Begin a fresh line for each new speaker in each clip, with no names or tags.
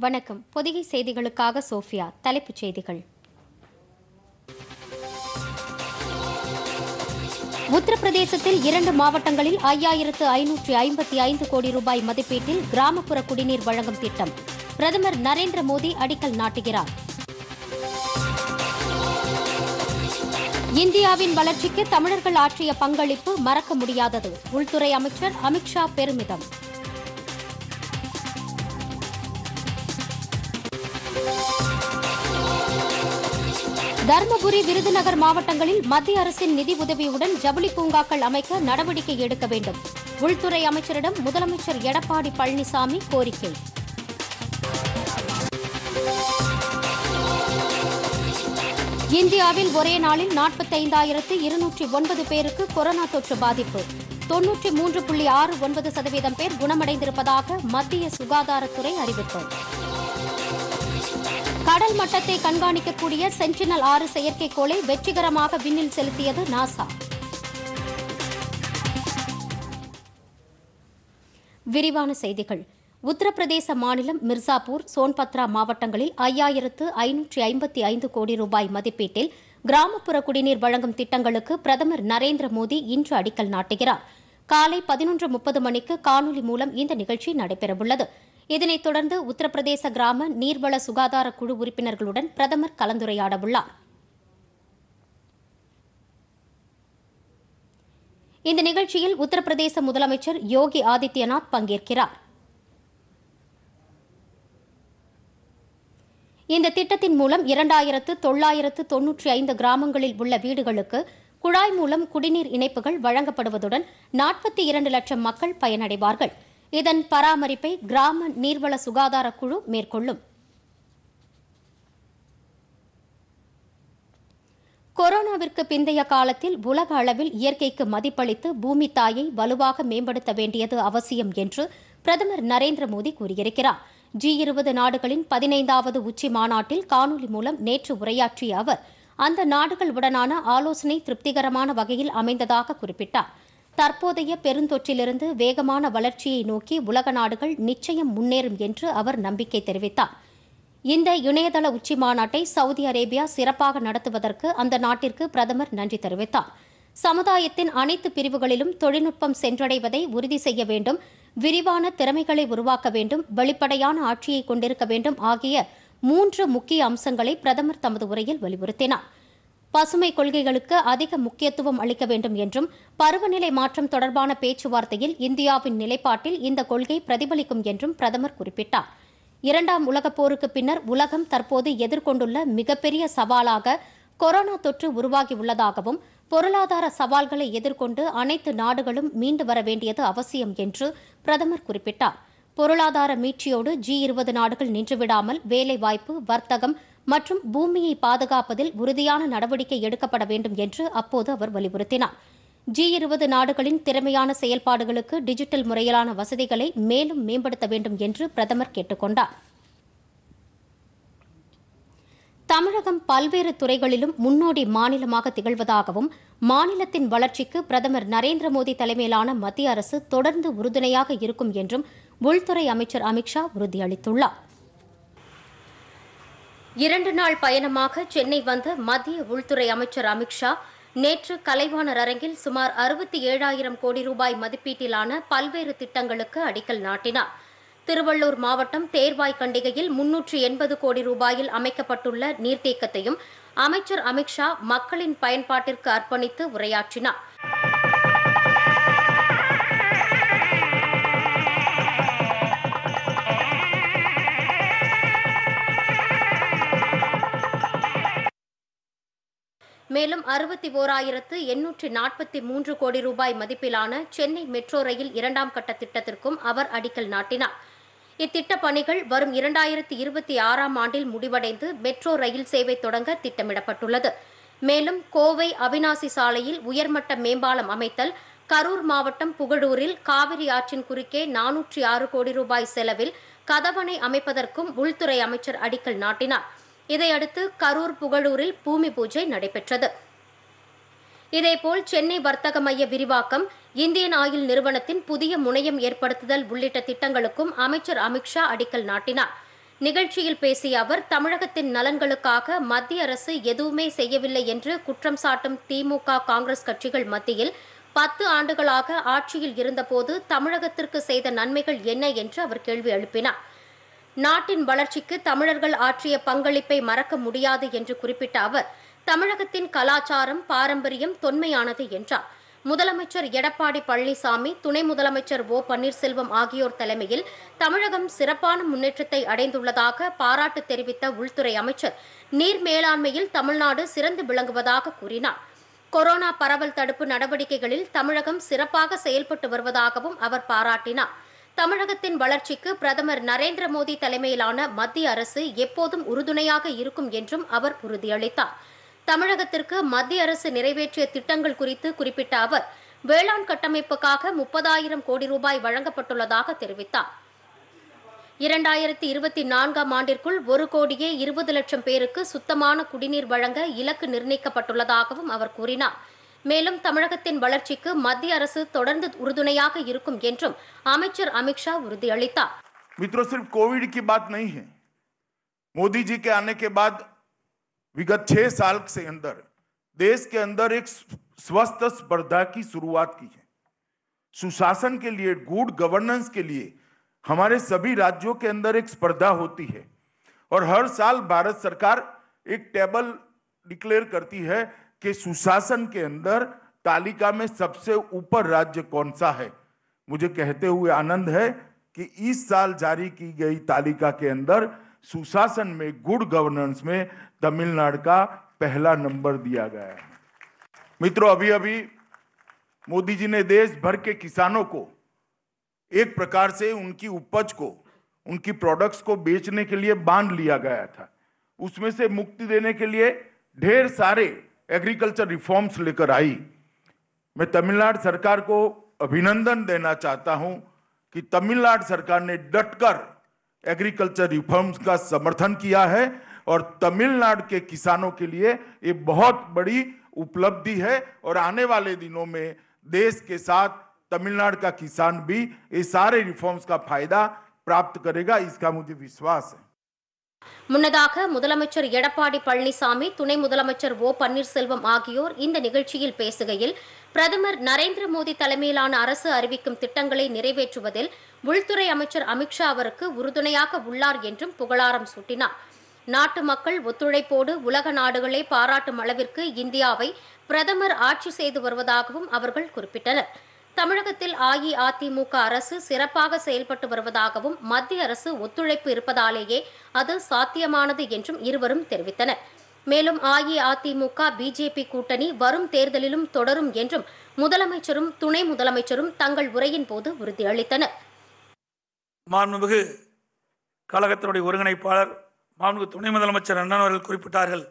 வணக்கம் பொதிகை செய்திகளுக்காக சோஃபியா தலைப்புச் செய்திகள் உத்தரப்பிரதேசத்தில் இரண்டு மாவட்டங்களில் ஐயாயிரத்து ஐநூற்று ஐம்பத்தி ஐந்து கோடி ரூபாய் மதிப்பீட்டில் கிராமப்புற குடிநீர் வழங்கும் திட்டம் பிரதமர் நரேந்திர மோடி அடிக்கல் நாட்டுகிறார் இந்தியாவின் வளர்ச்சிக்கு தமிழர்கள் ஆற்றிய பங்களிப்பு மறக்க முடியாதது உள்துறை அமைச்சர் அமித்ஷா பெருமிதம் தருமபுரி விருதுநகர் மாவட்டங்களில் மத்திய அரசின் நிதி உதவியுடன் ஜவுளி பூங்காக்கள் அமைக்க நடவடிக்கை எடுக்க வேண்டும் உள்துறை அமைச்சரிடம் முதலமைச்சர் எடப்பாடி பழனிசாமி கோரிக்கை இந்தியாவில் ஒரே நாளில் நாற்பத்தைந்தாயிரத்து இருநூற்றி ஒன்பது பேருக்கு கொரோனா தொற்று பாதிப்பு தொன்னூற்றி மூன்று புள்ளி ஆறு ஒன்பது சதவீதம் பேர் குணமடைந்திருப்பதாக மத்திய சுகாதாரத்துறை அறிவிப்பு கடல் மட்டத்தை கண்காணிக்கக்கூடிய சென்டினல் ஆறு செயற்கைக்கோளை வெற்றிகரமாக விண்ணில் செலுத்தியது நாசா விரிவான செய்திகள் உத்தரப்பிரதேச மாநிலம் மிர்சாப்பூர் சோன்பத்ரா மாவட்டங்களில் ஐயாயிரத்து ஐநூற்றி ஐம்பத்தி ஐந்து கோடி ரூபாய் மதிப்பீட்டில் கிராமப்புற குடிநீர் வழங்கும் திட்டங்களுக்கு பிரதமர் நரேந்திர மோடி இன்று அடிக்கல் நாட்டுகிறார் காலை பதினொன்று முப்பது மணிக்கு காணொலி மூலம் இந்த நிகழ்ச்சி நடைபெறவுள்ளது இதனைத் தொடர்ந்து உத்தரப்பிரதேச கிராம நீர்வள சுகாதார குழு உறுப்பினர்களுடன் பிரதமர் கலந்துரையாடவுள்ளார் இந்த நிகழ்ச்சியில் உத்தரப்பிரதேச முதலமைச்சர் யோகி ஆதித்யநாத் பங்கேற்கிறார் இந்த திட்டத்தின் மூலம் இரண்டாயிரத்து தொள்ளாயிரத்து தொன்னூற்றி ஐந்து கிராமங்களில் உள்ள வீடுகளுக்கு குழாய் மூலம் குடிநீர் இணைப்புகள் வழங்கப்படுவதுடன் நாற்பத்தி இரண்டு லட்சம் மக்கள் பயனடைவார்கள் இதன் பராமரிப்பை கிராம நீர்வள சுகாதார குழு மேற்கொள்ளும் கொரோனாவிற்கு பிந்தைய காலத்தில் உலக அளவில் இயற்கைக்கு மதிப்பளித்து பூமி தாயை வலுவாக மேம்படுத்த வேண்டியது அவசியம் என்று பிரதமர் நரேந்திர மோடி கூறியிருக்கிறார் ஜி இருபது நாடுகளின் பதினைந்தாவது உச்சி மாநாட்டில் காணொலி மூலம் நேற்று உரையாற்றிய அவர் அந்த நாடுகளுடனான ஆலோசனை திருப்திகரமான வகையில் அமைந்ததாக குறிப்பிட்டார் தற்போதைய பெருந்தொற்றிலிருந்து வேகமான வளர்ச்சியை நோக்கி உலக நாடுகள் நிச்சயம் முன்னேறும் என்று அவர் நம்பிக்கை தெரிவித்தார் இந்த இணையதள உச்சி மாநாட்டை சவுதி அரேபியா சிறப்பாக நடத்துவதற்கு அந்த நாட்டிற்கு பிரதமர் நன்றி தெரிவித்தார் சமுதாயத்தின் அனைத்து பிரிவுகளிலும் தொழில்நுட்பம் சென்றடைவதை உறுதி செய்ய வேண்டும் விரிவான திறமைகளை உருவாக்க வேண்டும் வெளிப்படையான ஆட்சியை கொண்டிருக்க வேண்டும் ஆகிய மூன்று முக்கிய அம்சங்களை பிரதமர் தமது உரையில் வலியுறுத்தினார் பசுமை கொள்கைகளுக்கு அதிக முக்கியத்துவம் அளிக்க வேண்டும் என்றும் பருவநிலை மாற்றம் தொடர்பான பேச்சுவார்த்தையில் இந்தியாவின் நிலைப்பாட்டில் இந்த கொள்கை பிரதிபலிக்கும் என்றும் பிரதமர் குறிப்பிட்டார் இரண்டாம் உலகப் போருக்கு பின்னர் உலகம் தற்போது எதிர்கொண்டுள்ள மிகப்பெரிய சவாலாக கொரோனா தொற்று உருவாகியுள்ளதாகவும் பொருளாதார சவால்களை எதிர்கொண்டு அனைத்து நாடுகளும் மீண்டு வர வேண்டியது அவசியம் என்று பிரதமர் குறிப்பிட்டார் பொருளாதார மீட்சியோடு ஜி இருபது நாடுகள் நின்றுவிடாமல் வேலைவாய்ப்பு வர்த்தகம் மற்றும் பூமியை பாதுகாப்பதில் உறுதியான நடவடிக்கை எடுக்கப்பட வேண்டும் என்று அப்போது அவர் வலியுறுத்தினார் ஜி இருபது நாடுகளின் திறமையான செயல்பாடுகளுக்கு டிஜிட்டல் முறையிலான வசதிகளை மேலும் மேம்படுத்த வேண்டும் என்று பிரதமர் கேட்டுக் கொண்டார் தமிழகம் பல்வேறு துறைகளிலும் முன்னோடி மாநிலமாக திகழ்வதாகவும் மாநிலத்தின் வளர்ச்சிக்கு பிரதமர் நரேந்திர மோடி தலைமையிலான மத்திய அரசு தொடர்ந்து உறுதுணையாக இருக்கும் என்றும் உள்துறை அமைச்சர் அமித்ஷா உறுதியளித்துள்ளார் இரண்டு நாள் பயணமாக சென்னை வந்த மத்திய உள்துறை அமைச்சர் அமித்ஷா நேற்று கலைவாணர் அரங்கில் சுமார் அறுபத்தி ஏழாயிரம் கோடி ரூபாய் மதிப்பீட்டிலான பல்வேறு திட்டங்களுக்கு அடிக்கல் நாட்டினார் திருவள்ளூர் மாவட்டம் தேர்வாய் கண்டிகையில் முன்னூற்று எண்பது கோடி ரூபாயில் அமைக்கப்பட்டுள்ள நீர்த்தேக்கத்தையும் அமைச்சர் அமித்ஷா மக்களின் பயன்பாட்டிற்கு அர்ப்பணித்து உரையாற்றினார் மேலும் அறுபத்தி ஓராயிரத்து எண்ணூற்றி நாற்பத்தி மூன்று கோடி ரூபாய் மதிப்பிலான சென்னை மெட்ரோ ரயில் இரண்டாம் கட்ட திட்டத்திற்கும் அவர் அடிக்கல் நாட்டினார் இத்திட்ட பணிகள் வரும் இரண்டாயிரத்தி இருபத்தி ஆறாம் ஆண்டில் முடிவடைந்து மெட்ரோ ரயில் சேவை தொடங்க திட்டமிடப்பட்டுள்ளது மேலும் கோவை அவினாசி சாலையில் உயர்மட்ட மேம்பாலம் அமைத்தல் கரூர் மாவட்டம் புகழூரில் காவிரி ஆற்றின் குறுக்கே நானூற்றி ஆறு கோடி ரூபாய் செலவில் கதவணை அமைப்பதற்கும் உள்துறை அமைச்சர் அடிக்கல் நாட்டினார் இதையடுத்து கரூர் புகழூரில் பூமி பூஜை நடைபெற்றது இதேபோல் சென்னை வர்த்தக மைய விரிவாக்கம் இந்தியன் ஆயில் நிறுவனத்தின் புதிய முனையம் ஏற்படுத்துதல் உள்ளிட்ட திட்டங்களுக்கும் அமைச்சர் அமித்ஷா அடிக்கல் நாட்டினார் நிகழ்ச்சியில் பேசிய அவர் தமிழகத்தின் நலன்களுக்காக மத்திய அரசு எதுவுமே செய்யவில்லை என்று குற்றம் சாட்டும் திமுக காங்கிரஸ் கட்சிகள் மத்தியில் பத்து ஆண்டுகளாக ஆட்சியில் இருந்தபோது தமிழகத்திற்கு செய்த நன்மைகள் என்ன என்று அவர் கேள்வி எழுப்பினார் நாட்டின் வளர்ச்சிக்கு தமிழர்கள் ஆற்றிய பங்களிப்பை மறக்க முடியாது என்று குறிப்பிட்ட அவர் தமிழகத்தின் கலாச்சாரம் பாரம்பரியம் தொன்மையானது என்றார் முதலமைச்சர் எடப்பாடி பழனிசாமி துணை முதலமைச்சர் ஓ பன்னீர்செல்வம் ஆகியோர் தலைமையில் தமிழகம் சிறப்பான முன்னேற்றத்தை அடைந்துள்ளதாக பாராட்டு தெரிவித்த உள்துறை அமைச்சர் நீர் மேலாண்மையில் தமிழ்நாடு சிறந்து விளங்குவதாக கூறினார் கொரோனா பரவல் தடுப்பு நடவடிக்கைகளில் தமிழகம் சிறப்பாக செயல்பட்டு வருவதாகவும் அவர் பாராட்டினார் தமிழகத்தின் வளர்ச்சிக்கு பிரதமர் நரேந்திர மோடி தலைமையிலான மத்திய அரசு எப்போதும் உறுதுணையாக இருக்கும் என்றும் அவர் உறுதியளித்தார் தமிழகத்திற்கு மத்திய அரசு நிறைவேற்றிய திட்டங்கள் குறித்து குறிப்பிட்ட அவர் வேளாண் கட்டமைப்புக்காக முப்பதாயிரம் கோடி ரூபாய் வழங்கப்பட்டுள்ளதாக தெரிவித்தார் இரண்டாயிரத்தி இருபத்தி நான்காம் ஆண்டிற்குள் ஒரு கோடியே இருபது லட்சம் பேருக்கு சுத்தமான குடிநீர் வழங்க இலக்கு நிர்ணயிக்கப்பட்டுள்ளதாகவும் அவர் கூறினார் மேலும் தமிழகத்தின் வளர்ச்சிக்கு மத்திய அரசு தொடர்ந்து உறுதுணையாக இருக்கும் என்றும் அமைச்சர் அமித்ஷா உறுதியளித்தார்
मित्रों सिर्फ कोविड की बात नहीं है मोदी जी के आने के बाद विगत छह साल से अंदर देश के अंदर एक स्वस्थ स्पर्धा की शुरुआत की है सुशासन के लिए गुड गवर्नेंस के लिए हमारे सभी राज्यों के अंदर एक स्पर्धा होती है और हर साल भारत सरकार एक टेबल डिक्लेयर करती है कि सुशासन के अंदर तालिका में सबसे ऊपर राज्य कौन सा है मुझे कहते हुए आनंद है कि इस साल जारी की गई तालिका के अंदर सुशासन में गुड गवर्नेंस में तमिलनाडु का पहला नंबर दिया गया है मित्रों अभी अभी मोदी जी ने देश भर के किसानों को एक प्रकार से उनकी उपज को उनकी प्रोडक्ट्स को बेचने के लिए बांध लिया गया था उसमें से मुक्ति देने के लिए ढेर सारे एग्रीकल्चर रिफॉर्म्स लेकर आई मैं तमिलनाडु सरकार को अभिनंदन देना चाहता हूं कि तमिलनाडु सरकार ने डटकर एग्रीकल्चर रिफॉर्म्स का समर्थन किया है और तमिलनाडु के किसानों के लिए ये बहुत बड़ी उपलब्धि है और आने वाले दिनों में देश के साथ तमिलनाडु का किसान भी ये सारे रिफॉर्म्स का फायदा प्राप्त करेगा इसका मुझे विश्वास है
முன்னதாக முதலமைச்சர் எடப்பாடி பழனிசாமி துணை முதலமைச்சர் ஓ பன்னீர்செல்வம் ஆகியோர் இந்த நிகழ்ச்சியில் பேசுகையில் பிரதமர் நரேந்திர மோடி தலைமையிலான அரசு அறிவிக்கும் திட்டங்களை நிறைவேற்றுவதில் உள்துறை அமைச்சர் அமித்ஷா அவருக்கு உறுதுணையாக உள்ளார் என்றும் புகழாரம் சூட்டினார் நாட்டு மக்கள் ஒத்துழைப்போடு உலக நாடுகளே பாராட்டும் அளவிற்கு இந்தியாவை பிரதமர் ஆட்சி செய்து வருவதாகவும் அவர்கள் குறிப்பிட்டனர் தமிழகத்தில் அஇஅதிமுக அரசு சிறப்பாக செயல்பட்டு வருவதாகவும் மத்திய அரசு ஒத்துழைப்பு இருப்பதாலேயே அது சாத்தியமானது என்றும் இருவரும் தெரிவித்தனர் மேலும் அஇஅதிமுக பிஜேபி கூட்டணி வரும் தேர்தலிலும் தொடரும் என்றும் முதலமைச்சரும் துணை முதலமைச்சரும் தங்கள் உரையின் போது உறுதியளித்தனர்
மாண்புமிகு கழகத்தினுடைய ஒருங்கிணைப்பாளர் மாண்புமிகு துணை முதலமைச்சர் அண்ணன் அவர்கள் குறிப்பிட்டார்கள்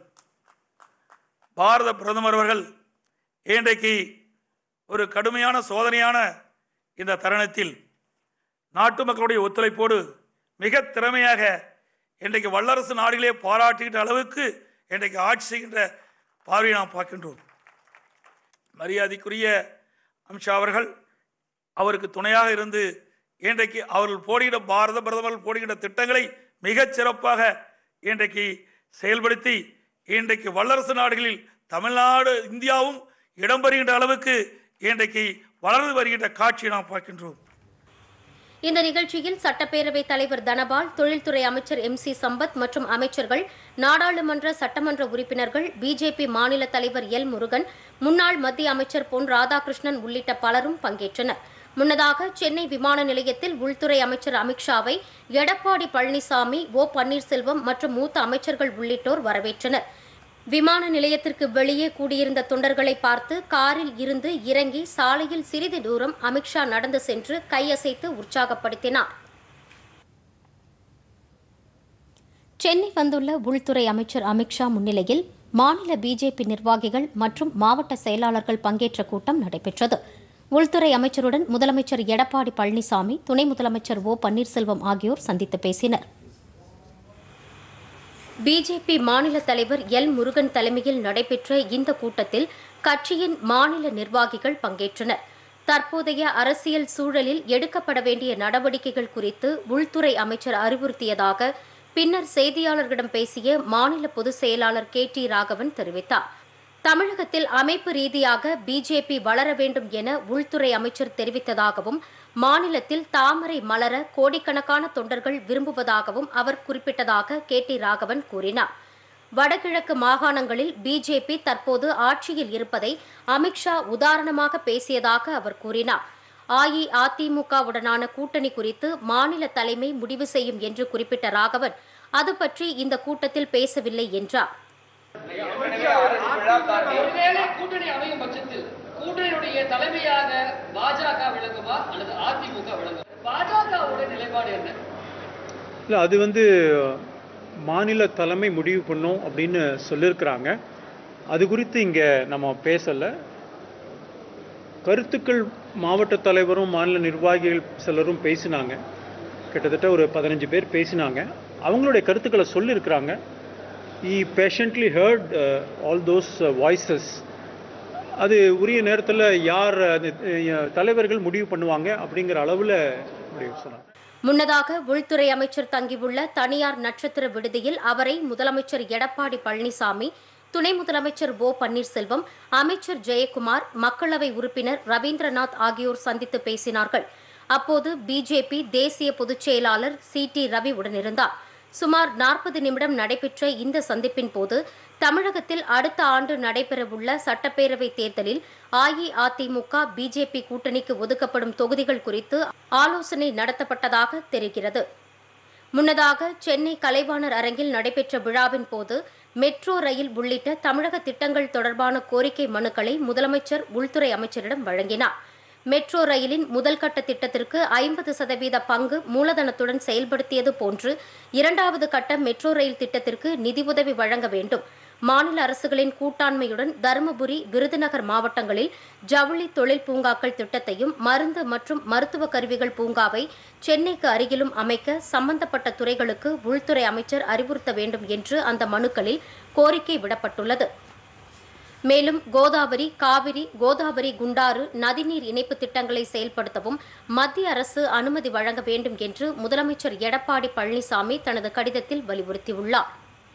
பாரத பிரதமர் அவர்கள் இன்றைக்கு ஒரு கடுமையான சோதனையான இந்த தருணத்தில் நாட்டு மக்களுடைய ஒத்துழைப்போடு மிக திறமையாக இன்றைக்கு வல்லரசு நாடுகளே பாராட்டுகின்ற அளவுக்கு இன்றைக்கு ஆட்சி செய்கின்ற பார்வையை நாம் பார்க்கின்றோம் மரியாதைக்குரிய அமித்ஷா அவர்கள் அவருக்கு துணையாக இருந்து இன்றைக்கு அவர்கள் போடுகிற பாரத பிரதமர் போடுகின்ற திட்டங்களை மிகச் சிறப்பாக இன்றைக்கு செயல்படுத்தி இன்றைக்கு வல்லரசு நாடுகளில் தமிழ்நாடு இந்தியாவும் இடம்பெறுகின்ற அளவுக்கு இன்றைக்கு வளர்ந்து வருகின்ற காட்சியை நாம் பார்க்கின்றோம்
இந்த நிகழ்ச்சியில் சட்டப்பேரவைத் தலைவர் தனபால் தொழில்துறை அமைச்சர் எம் சி சம்பத் மற்றும் அமைச்சர்கள் நாடாளுமன்ற சட்டமன்ற உறுப்பினர்கள் பிஜேபி மாநில தலைவர் எல் முருகன் முன்னாள் மத்திய அமைச்சர் பொன் ராதாகிருஷ்ணன் உள்ளிட்ட பலரும் பங்கேற்றனர் முன்னதாக சென்னை விமான நிலையத்தில் உள்துறை அமைச்சர் அமித்ஷாவை எடப்பாடி பழனிசாமி ஓ பன்னீர்செல்வம் மற்றும் மூத்த அமைச்சர்கள் உள்ளிட்டோர் வரவேற்றனர் விமான நிலையத்திற்கு வெளியே கூடியிருந்த தொண்டர்களை பார்த்து காரில் இருந்து இறங்கி சாலையில் சிறிது தூரம் அமித்ஷா நடந்து சென்று கையசைத்து உற்சாகப்படுத்தினார் சென்னை வந்துள்ள உள்துறை அமைச்சர் அமித்ஷா முன்னிலையில் மாநில பிஜேபி நிர்வாகிகள் மற்றும் மாவட்ட செயலாளர்கள் பங்கேற்ற கூட்டம் நடைபெற்றது உள்துறை அமைச்சருடன் முதலமைச்சர் எடப்பாடி பழனிசாமி துணை முதலமைச்சர் ஓ பன்னீர்செல்வம் ஆகியோர் சந்தித்து பேசினர் பிஜேபி மாநில தலைவர் எல் முருகன் தலைமையில் நடைபெற்ற இந்த கூட்டத்தில் கட்சியின் மாநில நிர்வாகிகள் பங்கேற்றனர் தற்போதைய அரசியல் சூழலில் எடுக்கப்பட வேண்டிய நடவடிக்கைகள் குறித்து உள்துறை அமைச்சர் அறிவுறுத்தியதாக பின்னர் செய்தியாளர்களிடம் பேசிய மாநில பொதுச் செயலாளர் கே டி ராகவன் தெரிவித்தார் தமிழகத்தில் அமைப்பு ரீதியாக பிஜேபி வளர வேண்டும் என உள்துறை அமைச்சர் தெரிவித்ததாகவும் மாநிலத்தில் தாமரை மலர கோடிக்கணக்கான தொண்டர்கள் விரும்புவதாகவும் அவர் குறிப்பிட்டதாக கே டி ராகவன் கூறினார் வடகிழக்கு மாகாணங்களில் பிஜேபி தற்போது ஆட்சியில் இருப்பதை அமித்ஷா உதாரணமாக பேசியதாக அவர் கூறினார் அஇஅதிமுகவுடனான கூட்டணி குறித்து மாநில தலைமை முடிவு செய்யும் என்று குறிப்பிட்ட ராகவன் அது பற்றி இந்த கூட்டத்தில் பேசவில்லை என்றார்
ஒருவேளை கூட்டணி அமையும் பட்சத்தில் கூட்டணியுடைய தலைமையாக பாஜக விளங்குமா அல்லது அதிமுக விளங்குமா பாஜகவோட நிலைப்பாடு என்ன
இல்லை அது வந்து மாநில தலைமை முடிவு பண்ணும் அப்படின்னு சொல்லியிருக்கிறாங்க அது குறித்து இங்கே நம்ம பேசலை கருத்துக்கள் மாவட்ட தலைவரும் மாநில நிர்வாகிகள் சிலரும் பேசினாங்க கிட்டத்தட்ட ஒரு பதினஞ்சு பேர் பேசினாங்க அவங்களுடைய கருத்துக்களை சொல்லியிருக்கிறாங்க I patiently heard all those voices அது உரிய நேரத்தில் யார் அது, அஹ், தலைவர்கள் முடிவு பண்ணுவாங்க அப்படிங்கிற அளவில் முடிவு சொன்னாங்க
முன்னதாக உள்துறை அமைச்சர் தங்கியுள்ள தனியார் நட்சத்திர விடுதியில் அவரை முதலமைச்சர் எடப்பாடி பழனிசாமி துணை முதலமைச்சர் ஓ பன்னீர்செல்வம் அமைச்சர் ஜெயக்குமார் மக்களவை உறுப்பினர் ரவீந்திரநாத் ஆகியோர் சந்தித்து பேசினார்கள் அப்போது பிஜேபி தேசிய பொதுச் செயலாளர் சி டி ரவி உடனிருந்தார் சுமார் நாற்பது நிமிடம் நடைபெற்ற இந்த சந்திப்பின் போது தமிழகத்தில் அடுத்த ஆண்டு நடைபெறவுள்ள சட்டப்பேரவை தேர்தலில் அஇஅதிமுக பிஜேபி கூட்டணிக்கு ஒதுக்கப்படும் தொகுதிகள் குறித்து ஆலோசனை நடத்தப்பட்டதாக தெரிகிறது முன்னதாக சென்னை கலைவாணர் அரங்கில் நடைபெற்ற விழாவின் போது மெட்ரோ ரயில் உள்ளிட்ட தமிழக திட்டங்கள் தொடர்பான கோரிக்கை மனுக்களை முதலமைச்சர் உள்துறை அமைச்சரிடம் வழங்கினார் மெட்ரோ ரயிலின் முதல் கட்ட திட்டத்திற்கு ஐம்பது சதவீத பங்கு மூலதனத்துடன் செயல்படுத்தியது போன்று இரண்டாவது கட்ட மெட்ரோ ரயில் திட்டத்திற்கு நிதியுதவி வழங்க வேண்டும் மாநில அரசுகளின் கூட்டாண்மையுடன் தருமபுரி விருதுநகர் மாவட்டங்களில் ஜவுளி தொழில் பூங்காக்கள் திட்டத்தையும் மருந்து மற்றும் மருத்துவ கருவிகள் பூங்காவை சென்னைக்கு அருகிலும் அமைக்க சம்பந்தப்பட்ட துறைகளுக்கு உள்துறை அமைச்சர் அறிவுறுத்த வேண்டும் என்று அந்த மனுக்களில் கோரிக்கை விடப்பட்டுள்ளது மேலும் கோதாவரி காவிரி கோதாவரி குண்டாறு நதிநீர் இணைப்பு திட்டங்களை செயல்படுத்தவும் மத்திய அரசு அனுமதி வழங்க வேண்டும் என்று முதலமைச்சர் எடப்பாடி பழனிசாமி தனது கடிதத்தில் வலியுறுத்தியுள்ளார்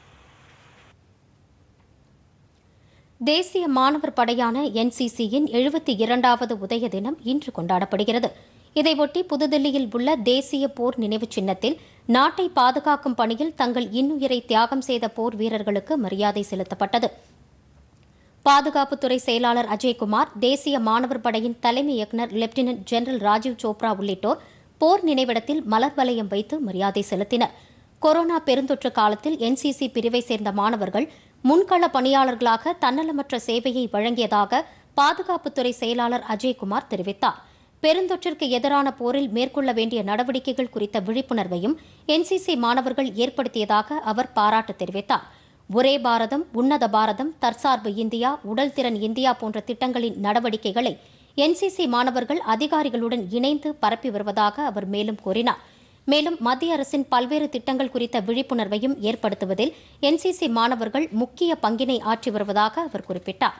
தேசிய மாணவர் படையான என்சிசியின் எழுபத்தி இரண்டாவது உதய தினம் இன்று கொண்டாடப்படுகிறது இதையொட்டி புதுதில்லியில் உள்ள தேசிய போர் நினைவுச் சின்னத்தில் நாட்டை பாதுகாக்கும் பணியில் தங்கள் இன்னுயிரை தியாகம் செய்த போர் வீரர்களுக்கு மரியாதை செலுத்தப்பட்டது பாதுகாப்புத்துறை செயலாளர் அஜய்குமார் தேசிய மாணவர் படையின் தலைமை இயக்குநர் லெப்டினன்ட் ஜெனரல் ராஜீவ் சோப்ரா உள்ளிட்டோர் போர் நினைவிடத்தில் மலர் வளையம் வைத்து மரியாதை செலுத்தினர் கொரோனா பெருந்தொற்று காலத்தில் என்சிசி பிரிவை சேர்ந்த மாணவர்கள் முன்கள பணியாளர்களாக தன்னலமற்ற சேவையை வழங்கியதாக பாதுகாப்புத்துறை செயலாளர் அஜய்குமார் தெரிவித்தார் பெருந்தொற்றிற்கு எதிரான போரில் மேற்கொள்ள வேண்டிய நடவடிக்கைகள் குறித்த விழிப்புணர்வையும் என்சிசி மாணவர்கள் ஏற்படுத்தியதாக அவர் பாராட்டு தெரிவித்தார் ஒரே பாரதம் உன்னத பாரதம் தற்சார்பு இந்தியா உடல்திறன் இந்தியா போன்ற திட்டங்களின் நடவடிக்கைகளை என்சிசி மாணவர்கள் அதிகாரிகளுடன் இணைந்து பரப்பி வருவதாக அவர் மேலும் கூறினார் மேலும் மத்திய அரசின் பல்வேறு திட்டங்கள் குறித்த விழிப்புணர்வையும் ஏற்படுத்துவதில் என்சிசி மாணவர்கள் முக்கிய பங்கினை ஆற்றி வருவதாக அவர் குறிப்பிட்டார்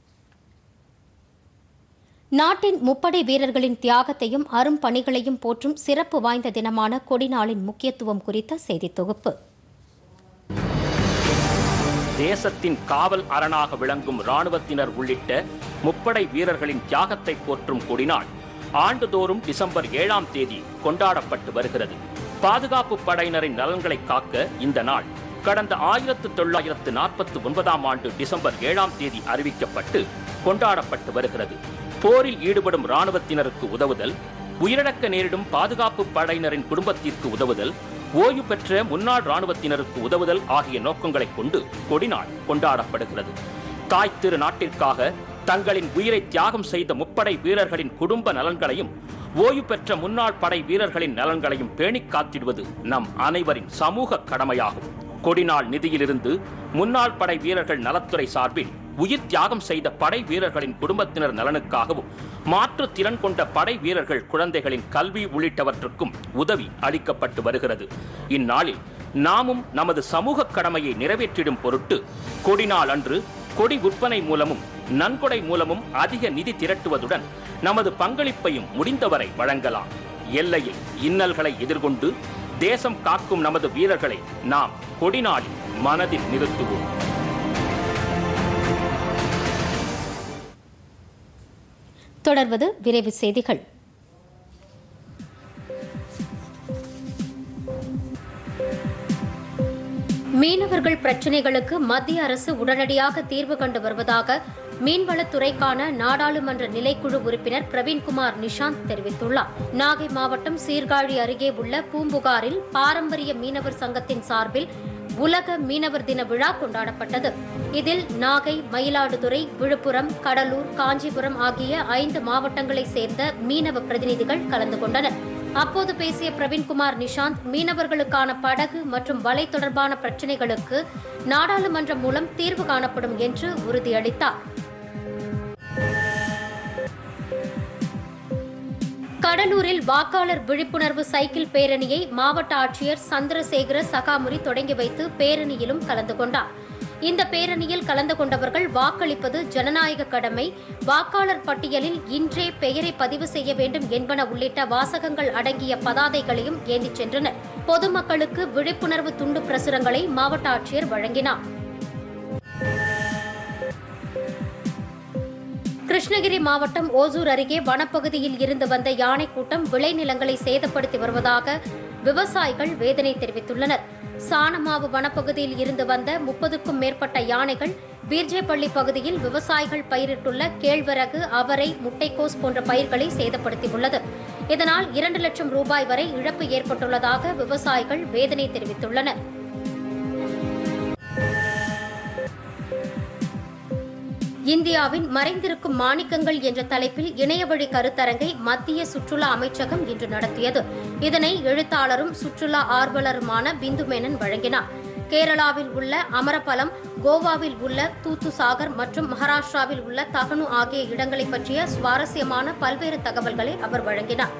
நாட்டின் முப்படை வீரர்களின் தியாகத்தையும் அரும்பணிகளையும் போற்றும் சிறப்பு வாய்ந்த தினமான கொடிநாளின் முக்கியத்துவம் குறித்த செய்தித் தொகுப்பு
தேசத்தின் காவல் அரணாக விளங்கும் ராணுவத்தினர் உள்ளிட்ட முப்படை வீரர்களின் தியாகத்தை போற்றும் கொடிநாள் ஆண்டுதோறும் டிசம்பர் ஏழாம் தேதி கொண்டாடப்பட்டு வருகிறது பாதுகாப்பு படையினரின் நலன்களை காக்க இந்த நாள் கடந்த ஆயிரத்து தொள்ளாயிரத்து நாற்பத்தி ஒன்பதாம் ஆண்டு டிசம்பர் ஏழாம் தேதி அறிவிக்கப்பட்டு கொண்டாடப்பட்டு வருகிறது போரில் ஈடுபடும் ராணுவத்தினருக்கு உதவுதல் உயிரிழக்க நேரிடும் பாதுகாப்பு படையினரின் குடும்பத்திற்கு உதவுதல் ஓய்வு பெற்ற முன்னாள் ராணுவத்தினருக்கு உதவுதல் ஆகிய நோக்கங்களைக் கொண்டு கொடிநாள் கொண்டாடப்படுகிறது தாய் திரு நாட்டிற்காக தங்களின் உயிரை தியாகம் செய்த முப்படை வீரர்களின் குடும்ப நலன்களையும் ஓய்வு பெற்ற முன்னாள் படை வீரர்களின் நலன்களையும் பேணிக் காத்திடுவது நம் அனைவரின் சமூக கடமையாகும் கொடிநாள் நிதியிலிருந்து முன்னாள் படை வீரர்கள் நலத்துறை சார்பில் உயிர் தியாகம் செய்த படை வீரர்களின் குடும்பத்தினர் நலனுக்காகவும் மாற்று திறன் கொண்ட படை வீரர்கள் குழந்தைகளின் கல்வி உள்ளிட்டவற்றுக்கும் உதவி அளிக்கப்பட்டு வருகிறது இந்நாளில் நாமும் நமது சமூக கடமையை நிறைவேற்றிடும் பொருட்டு கொடிநாள் அன்று கொடி விற்பனை மூலமும் நன்கொடை மூலமும் அதிக நிதி திரட்டுவதுடன் நமது பங்களிப்பையும் முடிந்தவரை வழங்கலாம் எல்லையில் இன்னல்களை எதிர்கொண்டு தேசம் காக்கும் நமது வீரர்களை நாம் கொடிநாளில் மனதில் நிறுத்துவோம்
தொடர்வது விரைவு செய்திகள் மீனவர்கள் பிரச்சினைகளுக்கு மத்திய அரசு உடனடியாக தீர்வு கண்டு வருவதாக மீன்வளத்துறைக்கான நாடாளுமன்ற நிலைக்குழு உறுப்பினர் பிரவீன்குமார் நிஷாந்த் தெரிவித்துள்ளார் நாகை மாவட்டம் சீர்காழி அருகே உள்ள பூம்புகாரில் பாரம்பரிய மீனவர் சங்கத்தின் சார்பில் உலக மீனவர் தின விழா கொண்டாடப்பட்டது இதில் நாகை மயிலாடுதுறை விழுப்புரம் கடலூர் காஞ்சிபுரம் ஆகிய ஐந்து மாவட்டங்களைச் சேர்ந்த மீனவ பிரதிநிதிகள் கலந்து கொண்டனர் அப்போது பேசிய பிரவீன்குமார் நிஷாந்த் மீனவர்களுக்கான படகு மற்றும் வலை தொடர்பான பிரச்சினைகளுக்கு நாடாளுமன்றம் மூலம் தீர்வு காணப்படும் என்று உறுதியளித்தார் கடலூரில் வாக்காளர் விழிப்புணர்வு சைக்கிள் பேரணியை மாவட்ட ஆட்சியர் சந்திரசேகர சகாமுரி தொடங்கி வைத்து பேரணியிலும் கலந்து கொண்டார் இந்த பேரணியில் கலந்து கொண்டவர்கள் வாக்களிப்பது ஜனநாயக கடமை வாக்காளர் பட்டியலில் இன்றே பெயரை பதிவு செய்ய வேண்டும் என்பன உள்ளிட்ட வாசகங்கள் அடங்கிய பதாதைகளையும் ஏந்திச் சென்றனர் பொதுமக்களுக்கு விழிப்புணர்வு துண்டு பிரசுரங்களை மாவட்ட ஆட்சியர் வழங்கினார் கிருஷ்ணகிரி மாவட்டம் ஓசூர் அருகே வனப்பகுதியில் இருந்து வந்த யானை கூட்டம் விளைநிலங்களை சேதப்படுத்தி வருவதாக விவசாயிகள் வேதனை தெரிவித்துள்ளனர் சாணமாவு வனப்பகுதியில் இருந்து வந்த முப்பதுக்கும் மேற்பட்ட யானைகள் பீர்ஜேப்பள்ளி பகுதியில் விவசாயிகள் பயிரிட்டுள்ள கேழ்வரகு அவரை முட்டைக்கோஸ் போன்ற பயிர்களை சேதப்படுத்தியுள்ளது இதனால் இரண்டு லட்சம் ரூபாய் வரை இழப்பு ஏற்பட்டுள்ளதாக விவசாயிகள் வேதனை தெரிவித்துள்ளனர் இந்தியாவின் மறைந்திருக்கும் மாணிக்கங்கள் என்ற தலைப்பில் இணையவழி கருத்தரங்கை மத்திய சுற்றுலா அமைச்சகம் இன்று நடத்தியது இதனை எழுத்தாளரும் சுற்றுலா ஆர்வலருமான பிந்து மேனன் வழங்கினார் கேரளாவில் உள்ள அமரபலம் கோவாவில் உள்ள தூத்துசாகர் மற்றும் மகாராஷ்டிராவில் உள்ள தகனு ஆகிய இடங்களை பற்றிய சுவாரஸ்யமான பல்வேறு தகவல்களை அவர் வழங்கினார்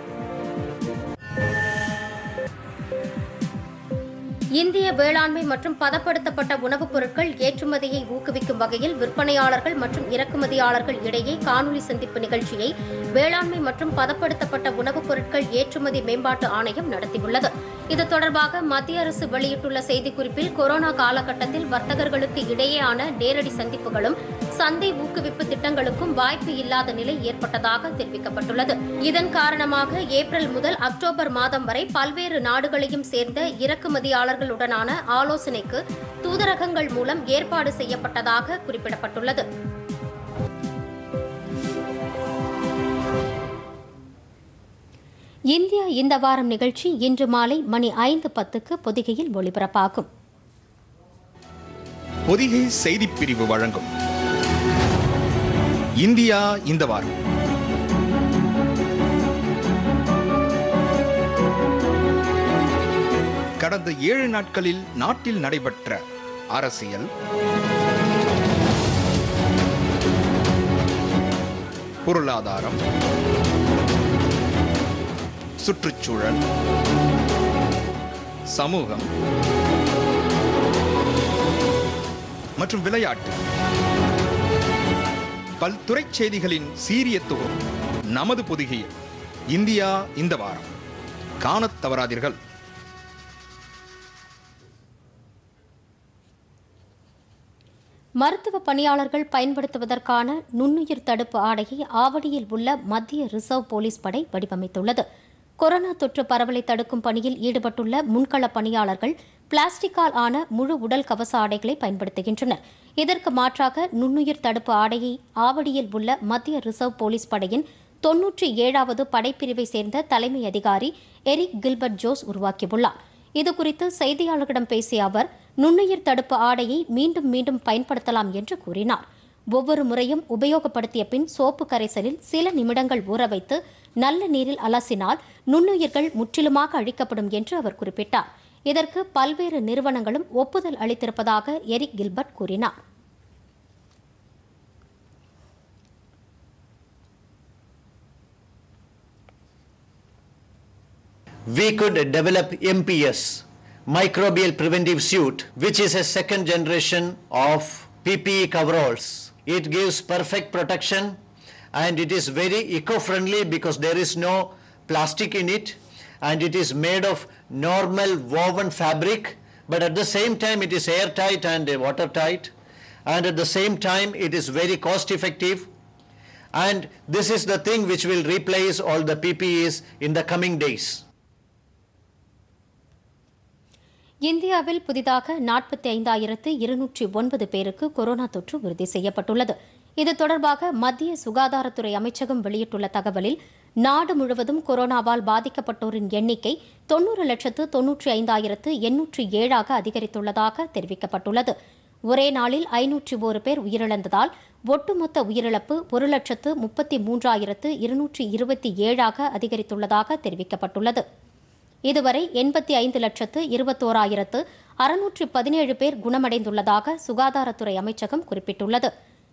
இந்திய வேளாண்மை மற்றும் பதப்படுத்தப்பட்ட உணவுப் பொருட்கள் ஏற்றுமதியை ஊக்குவிக்கும் வகையில் விற்பனையாளர்கள் மற்றும் இறக்குமதியாளர்கள் இடையே காணொலி சந்திப்பு நிகழ்ச்சியை வேளாண்மை மற்றும் பதப்படுத்தப்பட்ட உணவுப் பொருட்கள் ஏற்றுமதி மேம்பாட்டு ஆணையம் நடத்தியுள்ளது இது தொடர்பாக மத்திய அரசு வெளியிட்டுள்ள செய்திக்குறிப்பில் கொரோனா காலகட்டத்தில் வர்த்தகர்களுக்கு இடையேயான நேரடி சந்திப்புகளும் சந்தை ஊக்குவிப்பு திட்டங்களுக்கும் வாய்ப்பு இல்லாத நிலை ஏற்பட்டதாக தெரிவிக்கப்பட்டுள்ளது இதன் காரணமாக ஏப்ரல் முதல் அக்டோபர் மாதம் வரை பல்வேறு நாடுகளையும் சேர்ந்த இறக்குமதியாளர்களுடனான ஆலோசனைக்கு தூதரகங்கள் மூலம் ஏற்பாடு செய்யப்பட்டதாக குறிப்பிடப்பட்டுள்ளது இந்தியா இந்த வாரம் நிகழ்ச்சி இன்று மாலை மணி ஐந்து பத்துக்கு பொதிகையில் ஒளிபரப்பாகும்
பொதிகை செய்திப் பிரிவு வழங்கும் இந்தியா இந்த வாரம் கடந்த ஏழு நாட்களில் நாட்டில் நடைபெற்ற அரசியல் பொருளாதாரம் சுற்றுச்சூழல் சமூகம் மற்றும் விளையாட்டு பல்துறை செய்திகளின் சீரிய தொகுப்பு நமது பொதிகையில் இந்தியா இந்த வாரம் காணத் தவறாதீர்கள்
மருத்துவ பணியாளர்கள் பயன்படுத்துவதற்கான நுண்ணுயிர் தடுப்பு ஆடையை ஆவடியில் உள்ள மத்திய ரிசர்வ் போலீஸ் படை வடிவமைத்துள்ளது கொரோனா தொற்று பரவலை தடுக்கும் பணியில் ஈடுபட்டுள்ள முன்கள பணியாளர்கள் பிளாஸ்டிக்கால் ஆன முழு உடல் கவச ஆடைகளை பயன்படுத்துகின்றனர் இதற்கு மாற்றாக நுண்ணுயிர் தடுப்பு ஆடையை ஆவடியில் உள்ள மத்திய ரிசர்வ் போலீஸ் படையின் தொன்னூற்றி ஏழாவது படைப்பிரிவை சேர்ந்த தலைமை அதிகாரி எரிக் கில்பர்ட் ஜோஸ் உருவாக்கியுள்ளார் இதுகுறித்து செய்தியாளர்களிடம் பேசிய அவர் நுண்ணுயிர் தடுப்பு ஆடையை மீண்டும் மீண்டும் பயன்படுத்தலாம் என்று கூறினார் ஒவ்வொரு முறையும் உபயோகப்படுத்திய பின் சோப்பு கரைசலில் சில நிமிடங்கள் ஊற வைத்து நல்ல நீரில் அலசினால் நுண்ணுயிர்கள் முற்றிலுமாக அழிக்கப்படும் என்று அவர் குறிப்பிட்டார் இதற்கு பல்வேறு நிறுவனங்களும் ஒப்புதல் அளித்திருப்பதாக எரிக் கில்பர்ட் கூறினார்
we could develop MPS, microbial preventive suit, which is a second generation of PPE coveralls. It gives perfect protection and it is very eco-friendly because there is no plastic in it and it is made of normal woven fabric, but at the same time it is airtight and uh, watertight, and at the same time it is very cost effective. And this is the thing which will replace all the PPEs in the coming days.
இந்தியாவில் புதிதாக நாற்பத்தி ஐந்தாயிரத்து இருநூற்றி ஒன்பது பேருக்கு corona தொற்று உறுதி செய்யப்பட்டுள்ளது இது தொடர்பாக மத்திய சுகாதாரத்துறை அமைச்சகம் வெளியிட்டுள்ள தகவலில் நாடு முழுவதும் கொரோனாவால் பாதிக்கப்பட்டோரின் எண்ணிக்கை தொன்னூறு லட்சத்து தொன்னூற்றி ஐந்தாயிரத்து எண்ணூற்றி ஏழாக அதிகரித்துள்ளதாக தெரிவிக்கப்பட்டுள்ளது ஒரே நாளில் ஐநூற்றி ஒரு பேர் உயிரிழந்ததால் ஒட்டுமொத்த உயிரிழப்பு ஒரு லட்சத்து முப்பத்தி மூன்றாயிரத்து இருநூற்றி இருபத்தி ஏழாக அதிகரித்துள்ளதாக தெரிவிக்கப்பட்டுள்ளது இதுவரை எண்பத்தி ஐந்து லட்சத்து இருபத்தோராயிரத்து அறுநூற்று பதினேழு பேர் குணமடைந்துள்ளதாக சுகாதாரத்துறை அமைச்சகம் குறிப்பிட்டுள்ளது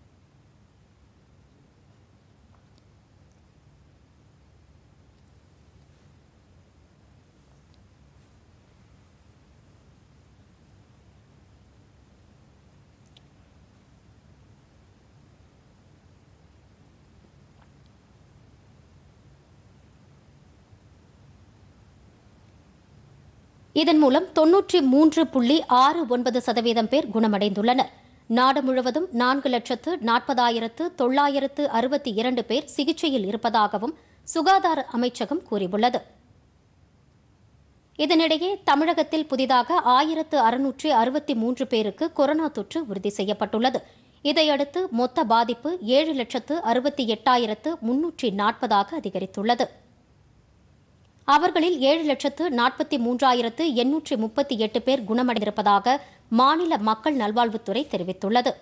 இதன் மூலம் தொன்னூற்றி மூன்று புள்ளி ஆறு ஒன்பது சதவீதம் பேர் குணமடைந்துள்ளனர் நாடு முழுவதும் நான்கு லட்சத்து நாற்பதாயிரத்து தொள்ளாயிரத்து அறுபத்தி இரண்டு பேர் சிகிச்சையில் இருப்பதாகவும் சுகாதார அமைச்சகம் கூறியுள்ளது இதனிடையே தமிழகத்தில் புதிதாக ஆயிரத்து அறுநூற்று அறுபத்தி மூன்று பேருக்கு கொரோனா தொற்று உறுதி செய்யப்பட்டுள்ளது இதையடுத்து மொத்த பாதிப்பு ஏழு லட்சத்து அறுபத்தி எட்டாயிரத்து முன்னூற்றி நாற்பதாக அதிகரித்துள்ளது அவர்களில் ஏழு லட்சத்து நாற்பத்தி மூன்றாயிரத்து எண்ணூற்றி முப்பத்தி எட்டு பேர் குணமடைந்திருப்பதாக மாநில மக்கள் நல்வாழ்வுத்துறை தெரிவித்துள்ளது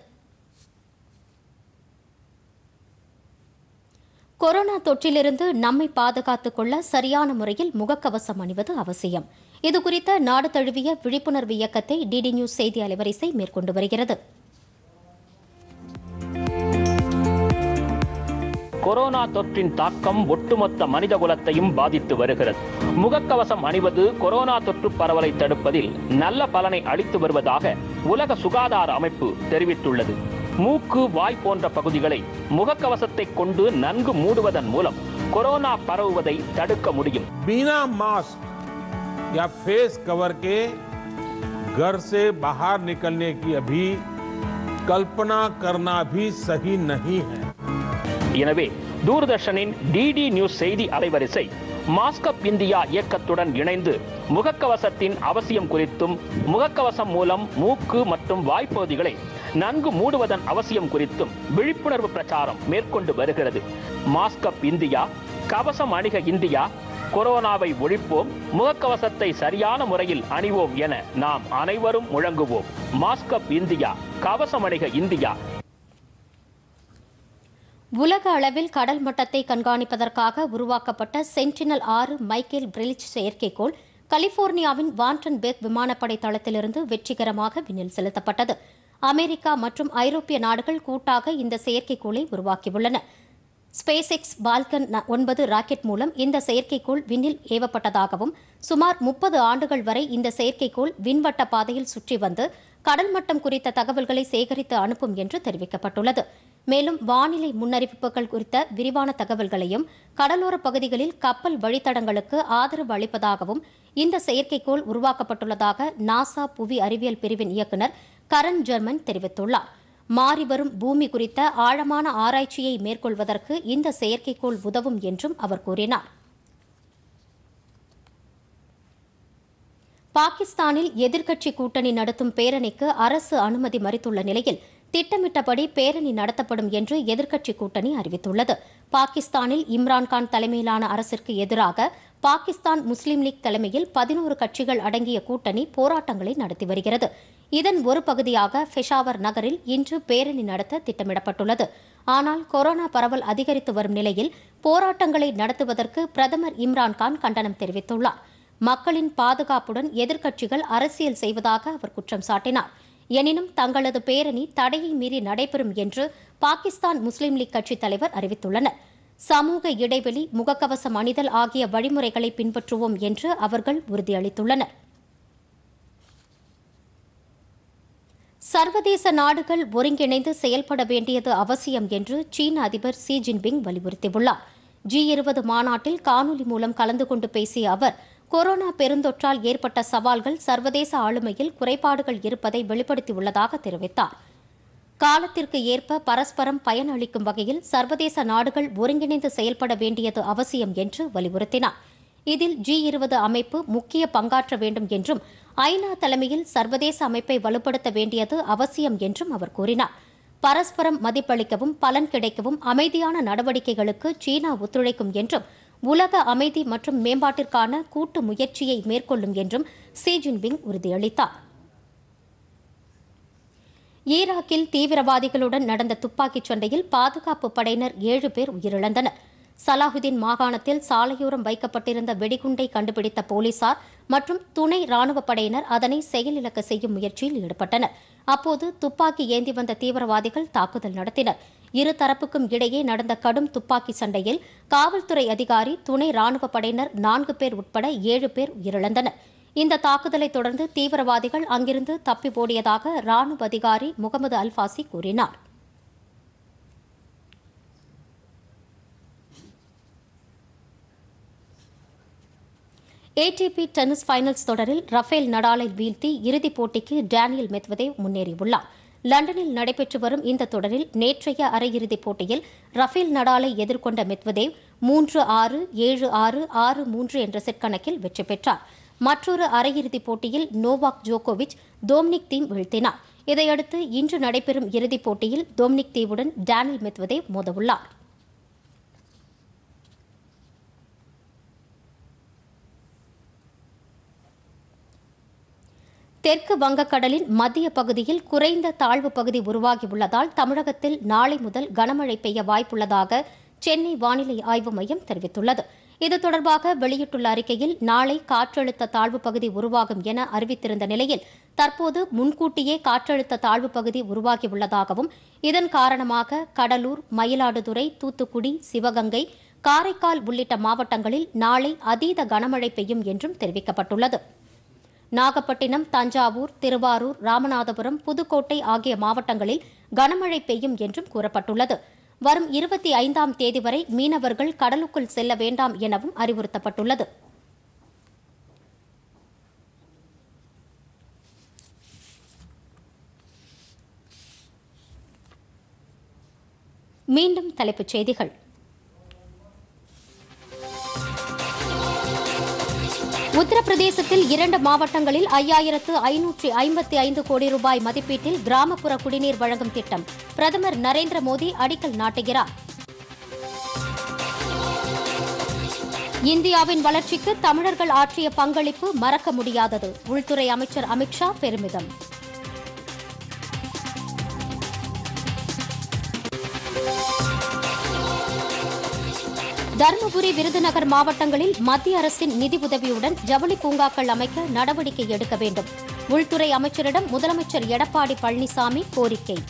கொரோனா தொற்றிலிருந்து நம்மை பாதுகாத்துக் கொள்ள சரியான முறையில் முகக்கவசம் அணிவது அவசியம் இதுகுறித்த நாடு தழுவிய விழிப்புணர்வு இயக்கத்தை டிடி நியூஸ் செய்தி அலைவரிசை மேற்கொண்டு வருகிறது
கொரோனா தொற்றின் தாக்கம் ஒட்டுமொத்த மனித குலத்தையும் பாதித்து வருகிறது முகக்கவசம் அணிவது கொரோனா தொற்று பரவலை தடுப்பதில் நல்ல பலனை அளித்து வருவதாக உலக சுகாதார அமைப்பு தெரிவித்துள்ளது மூக்கு வாய் போன்ற பகுதிகளை முகக்கவசத்தை கொண்டு நன்கு மூடுவதன் மூலம் கொரோனா பரவுவதை தடுக்க முடியும்
बिना मास्क या फेस कवर के घर से बाहर निकलने की अभी कल्पना करना भी सही नहीं है
எனவே தூர்தர்ஷனின் டிடி நியூஸ் செய்தி அலைவரிசை மாஸ்கப் இந்தியா இயக்கத்துடன் இணைந்து முகக்கவசத்தின் அவசியம் குறித்தும் முகக்கவசம் மூலம் மூக்கு மற்றும் வாய்ப்பகுதிகளை நன்கு மூடுவதன் அவசியம் குறித்தும் விழிப்புணர்வு பிரச்சாரம் மேற்கொண்டு வருகிறது மாஸ்கப் இந்தியா கவசம் அணிக இந்தியா கொரோனாவை ஒழிப்போம் முகக்கவசத்தை சரியான முறையில் அணிவோம் என நாம் அனைவரும் முழங்குவோம் மாஸ்கப் இந்தியா கவசம் அணிக இந்தியா
உலக அளவில் கடல் மட்டத்தை கண்காணிப்பதற்காக உருவாக்கப்பட்ட சென்டினல் ஆறு மைக்கேல் பிரிலிச் செயற்கைக்கோள் கலிபோர்னியாவின் வான்டன் பேக் விமானப்படை தளத்திலிருந்து வெற்றிகரமாக விண்ணில் செலுத்தப்பட்டது அமெரிக்கா மற்றும் ஐரோப்பிய நாடுகள் கூட்டாக இந்த செயற்கைக்கோளை உருவாக்கியுள்ளன ஸ்பேஸ் எக்ஸ் பால்கன் ந- ஒன்பது ராக்கெட் மூலம் இந்த செயற்கைக்கோள் விண்ணில் ஏவப்பட்டதாகவும் சுமார் முப்பது ஆண்டுகள் வரை இந்த செயற்கைக்கோள் விண்வட்ட பாதையில் சுற்றி வந்து கடல் மட்டம் குறித்த தகவல்களை சேகரித்து அனுப்பும் என்று தெரிவிக்கப்பட்டுள்ளது மேலும் வானிலை முன்னறிவிப்புகள் குறித்த விரிவான தகவல்களையும் கடலோர பகுதிகளில் கப்பல் வழித்தடங்களுக்கு ஆதரவு அளிப்பதாகவும் இந்த செயற்கைக்கோள் உருவாக்கப்பட்டுள்ளதாக நாசா புவி அறிவியல் பிரிவின் இயக்குநர் கரண் ஜெர்மன் தெரிவித்துள்ளார் மாறிவரும் பூமி குறித்த ஆழமான ஆராய்ச்சியை மேற்கொள்வதற்கு இந்த செயற்கைக்கோள் உதவும் என்றும் அவர் கூறினார் பாகிஸ்தானில் எதிர்க்கட்சி கூட்டணி நடத்தும் பேரணிக்கு அரசு அனுமதி மறுத்துள்ள நிலையில் திட்டமிட்டபடி பேரணி நடத்தப்படும் என்று எதிர்க்கட்சி கூட்டணி அறிவித்துள்ளது பாகிஸ்தானில் இம்ரான்கான் தலைமையிலான அரசிற்கு எதிராக பாகிஸ்தான் முஸ்லீம் லீக் தலைமையில் பதினோரு கட்சிகள் அடங்கிய கூட்டணி போராட்டங்களை நடத்தி வருகிறது இதன் ஒரு பகுதியாக பெஷாவர் நகரில் இன்று பேரணி நடத்த திட்டமிடப்பட்டுள்ளது ஆனால் கொரோனா பரவல் அதிகரித்து வரும் நிலையில் போராட்டங்களை நடத்துவதற்கு பிரதமர் இம்ரான்கான் கண்டனம் தெரிவித்துள்ளார் மக்களின் பாதுகாப்புடன் எதிர்க்கட்சிகள் அரசியல் செய்வதாக அவர் குற்றம் சாட்டினார் எனினும் தங்களது பேரணி தடையை மீறி நடைபெறும் என்று பாகிஸ்தான் முஸ்லீம் லீக் கட்சித் தலைவர் அறிவித்துள்ளனர் சமூக இடைவெளி முகக்கவசம் அணிதல் ஆகிய வழிமுறைகளை பின்பற்றுவோம் என்று அவர்கள் உறுதியளித்துள்ளனர் சர்வதேச நாடுகள் ஒருங்கிணைந்து செயல்பட வேண்டியது அவசியம் என்று சீன அதிபர் ஷி ஜின்பிங் வலியுறுத்தியுள்ளார் ஜி இருபது மாநாட்டில் காணொலி மூலம் கலந்து கொண்டு பேசிய அவர் கொரோனா பெருந்தொற்றால் ஏற்பட்ட சவால்கள் சர்வதேச ஆளுமையில் குறைபாடுகள் இருப்பதை வெளிப்படுத்தியுள்ளதாக தெரிவித்தார் காலத்திற்கு ஏற்ப பரஸ்பரம் பயன் அளிக்கும் வகையில் சர்வதேச நாடுகள் ஒருங்கிணைந்து செயல்பட வேண்டியது அவசியம் என்று வலியுறுத்தினார் இதில் ஜி இருபது அமைப்பு முக்கிய பங்காற்ற வேண்டும் என்றும் ஐநா தலைமையில் சர்வதேச அமைப்பை வலுப்படுத்த வேண்டியது அவசியம் என்றும் அவர் கூறினார் பரஸ்பரம் மதிப்பளிக்கவும் பலன் கிடைக்கவும் அமைதியான நடவடிக்கைகளுக்கு சீனா ஒத்துழைக்கும் என்றும் உலக அமைதி மற்றும் மேம்பாட்டிற்கான கூட்டு முயற்சியை மேற்கொள்ளும் என்றும் ஷி ஜின்பிங் உறுதியளித்தார் ஈராக்கில் தீவிரவாதிகளுடன் நடந்த துப்பாக்கிச் சண்டையில் பாதுகாப்பு படையினர் ஏழு பேர் உயிரிழந்தனர் சலாஹுதீன் மாகாணத்தில் சாலையோரம் வைக்கப்பட்டிருந்த வெடிகுண்டை கண்டுபிடித்த போலீசார் மற்றும் துணை ராணுவப் படையினர் அதனை செயலிழக்க செய்யும் முயற்சியில் ஈடுபட்டனர் அப்போது துப்பாக்கி ஏந்தி வந்த தீவிரவாதிகள் தாக்குதல் நடத்தினர் இரு தரப்புக்கும் இடையே நடந்த கடும் துப்பாக்கி சண்டையில் காவல்துறை அதிகாரி துணை ராணுவப் படையினர் நான்கு பேர் உட்பட ஏழு பேர் உயிரிழந்தனர் இந்த தாக்குதலை தொடர்ந்து தீவிரவாதிகள் அங்கிருந்து தப்பி ஓடியதாக ராணுவ அதிகாரி முகமது அல்பாசி கூறினார் ஏடிபி டென்னிஸ் ஃபைனல்ஸ் தொடரில் ரஃபேல் நடாலை வீழ்த்தி இறுதிப் போட்டிக்கு டேனியல் மெத்வதேவ் முன்னேறியுள்ளார் லண்டனில் நடைபெற்று வரும் இந்த தொடரில் நேற்றைய அரையிறுதிப் போட்டியில் ரஃபேல் நடாலை எதிர்கொண்ட மெத்வதேவ் மூன்று ஆறு ஏழு ஆறு ஆறு மூன்று என்ற செட் கணக்கில் வெற்றி பெற்றார் மற்றொரு அரையிறுதிப் போட்டியில் நோவாக் ஜோகோவிச் டோம்னிக் தீம் வீழ்த்தினார் இதையடுத்து இன்று நடைபெறும் இறுதிப் போட்டியில் டோம்னிக் தீவுடன் டேனியல் மெத்வதேவ் மோதவுள்ளார் தெற்கு வங்கக்கடலின் மத்திய பகுதியில் குறைந்த தாழ்வு பகுதி உருவாகியுள்ளதால் தமிழகத்தில் நாளை முதல் கனமழை பெய்ய வாய்ப்புள்ளதாக சென்னை வானிலை ஆய்வு மையம் தெரிவித்துள்ளது இது தொடர்பாக வெளியிட்டுள்ள அறிக்கையில் நாளை காற்றழுத்த தாழ்வு பகுதி உருவாகும் என அறிவித்திருந்த நிலையில் தற்போது முன்கூட்டியே காற்றழுத்த தாழ்வு பகுதி உருவாகியுள்ளதாகவும் இதன் காரணமாக கடலூர் மயிலாடுதுறை தூத்துக்குடி சிவகங்கை காரைக்கால் உள்ளிட்ட மாவட்டங்களில் நாளை அதீத கனமழை பெய்யும் என்றும் தெரிவிக்கப்பட்டுள்ளது நாகப்பட்டினம் தஞ்சாவூர் திருவாரூர் ராமநாதபுரம் புதுக்கோட்டை ஆகிய மாவட்டங்களில் கனமழை பெய்யும் என்றும் கூறப்பட்டுள்ளது வரும் இருபத்தி ஐந்தாம் தேதி வரை மீனவர்கள் கடலுக்குள் செல்ல வேண்டாம் எனவும் அறிவுறுத்தப்பட்டுள்ளது மீண்டும் தலைப்புச் செய்திகள் உத்தரப்பிரதேசத்தில் இரண்டு மாவட்டங்களில் ஐயாயிரத்து ஐநூற்றி ஐம்பத்தி ஐந்து கோடி ரூபாய் மதிப்பீட்டில் கிராமப்புற குடிநீர் வழங்கும் திட்டம் பிரதமர் நரேந்திர மோடி அடிக்கல் நாட்டுகிறார் இந்தியாவின் வளர்ச்சிக்கு தமிழர்கள் ஆற்றிய பங்களிப்பு மறக்க முடியாதது உள்துறை அமைச்சர் அமித்ஷா பெருமிதம் தருமபுரி விருதுநகர் மாவட்டங்களில் மத்திய அரசின் நிதி உதவியுடன் ஜவுளி பூங்காக்கள் அமைக்க நடவடிக்கை எடுக்க வேண்டும் உள்துறை அமைச்சரிடம் முதலமைச்சர் எடப்பாடி பழனிசாமி கோரிக்கை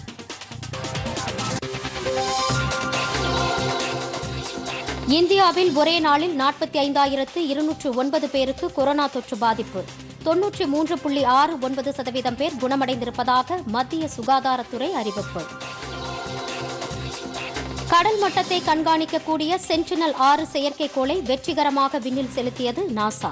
இந்தியாவில் ஒரே நாளில் நாற்பத்தி ஐந்தாயிரத்து இருநூற்று ஒன்பது பேருக்கு கொரோனா தொற்று பாதிப்பு தொன்னூற்றி மூன்று புள்ளி ஆறு ஒன்பது சதவீதம் பேர் குணமடைந்திருப்பதாக மத்திய சுகாதாரத்துறை அறிவிப்பு கடல் மட்டத்தை கண்காணிக்கக்கூடிய சென்டினல் ஆறு செயற்கைக்கோளை வெற்றிகரமாக விண்ணில் செலுத்தியது நாசா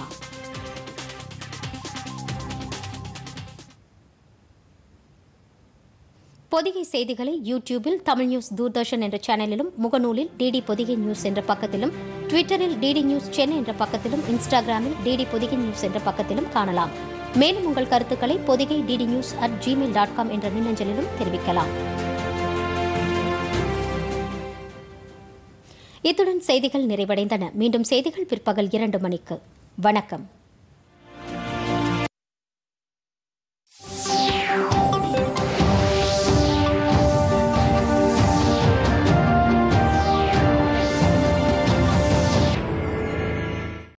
பொதிகை செய்திகளை யூடியூபில் தமிழ் நியூஸ் தூர்தர்ஷன் என்ற சேனலிலும் முகநூலில் டிடி பொதிகை நியூஸ் என்ற பக்கத்திலும் ட்விட்டரில் டிடி நியூஸ் சென்னை என்ற பக்கத்திலும் இன்ஸ்டாகிராமில் டிடி பொதிகை நியூஸ் என்ற பக்கத்திலும் காணலாம் மேலும் உங்கள் கருத்துக்களை Podhigai DD news at gmail dot com என்ற மின்னஞ்சலிலும் தெரிவிக்கலாம் இத்துடன் செய்திகள் நிறைவடைந்தன மீண்டும் செய்திகள் பிற்பகல் இரண்டு மணிக்கு வணக்கம்